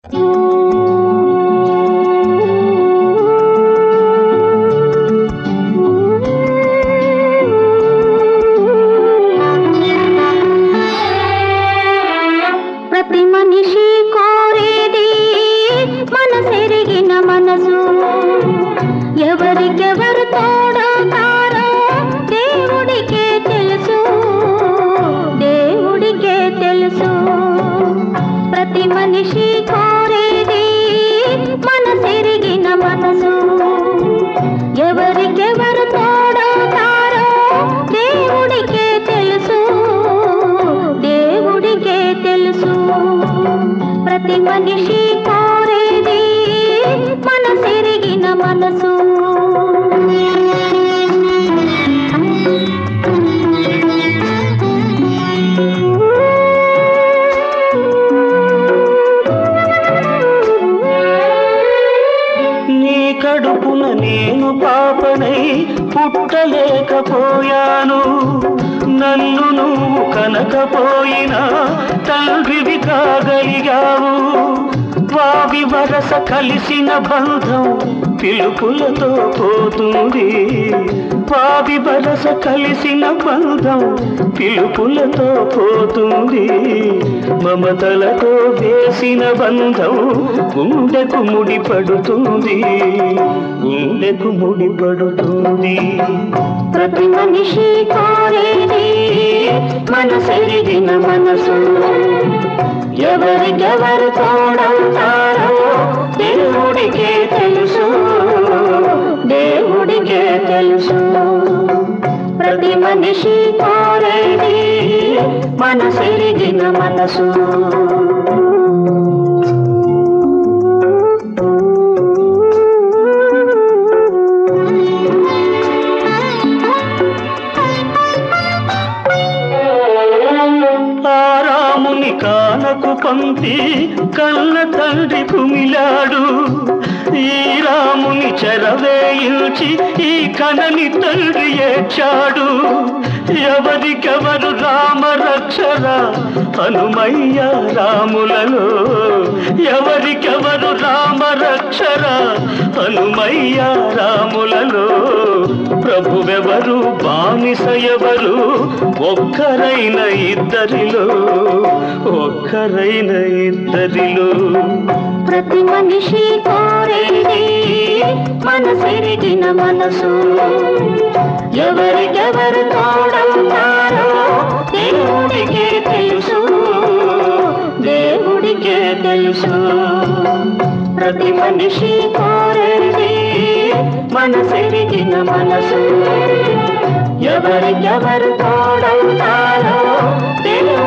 ప్రతి మనిషి కోరేది మనసెరిగిన మనసు ఎవరికెవరు తోడవుతారో దేవుడికే తెలుసు దేవుడికే తెలుసు ప్రతి మనిషి కోరేది మనసెరిగిన మనసు ఎవరికెవరు తోడవుతారో దేవుడికే తెలుసు దేవుడికే తెలుసు ప్రతి మనిషి కోరేది మనసెరిగిన మనసు నీ కడుపున నేను పాపనై పుట్టలేకపోయాను నన్ను నువ్వు కనకపోయినా తండ్రివి కాగలిగావు వావి వరస కలిసిన బంధం పిలుపులతో పోతుంది వావి వరస కలిసిన బంధం పిలుపులతో పోతుంది మమతలతో వేసిన బంధం గుండెకు ముడిపడుతుంది గుండెకు ముడిపడుతుంది ప్రతి మనిషి కోరేది మనసెరిగిన మనసు ఎవరికెవరు తోడవుతారో దేవుడికే తెలుసు దేవుడికే తెలుసు ప్రతి మనిషి కోరేది మనసెరిగిన మనసు ఆ రాముని కానకు పంపి కన్న తండ్రి కుమిలాడు ఈ రాముని చెరవేయించి ఈ కనని తండ్రి ఏడ్చాడు ఎవరికెవరు రామ రక్షరా హనుమయ్య రాములలో ఎవరికెవరు రామ రక్షరా హనుమయ్య రాములలో ప్రభువెవరు బానిస ఎవరు ఒక్కరైన ఇద్దరిలో ఒక్కరైన ఇద్దరిలో ప్రతి మనిషి కోరేది మనసెరిగిన మనసు ఎవరికెవరు తోడవుతారో దేవుడికే తెలుసు దేవుడికే తెలుసు ప్రతి మనిషి కోరేది మనసెరిగిన మనసు ఎవరికెవరు తోడవుతారో దేవుడికే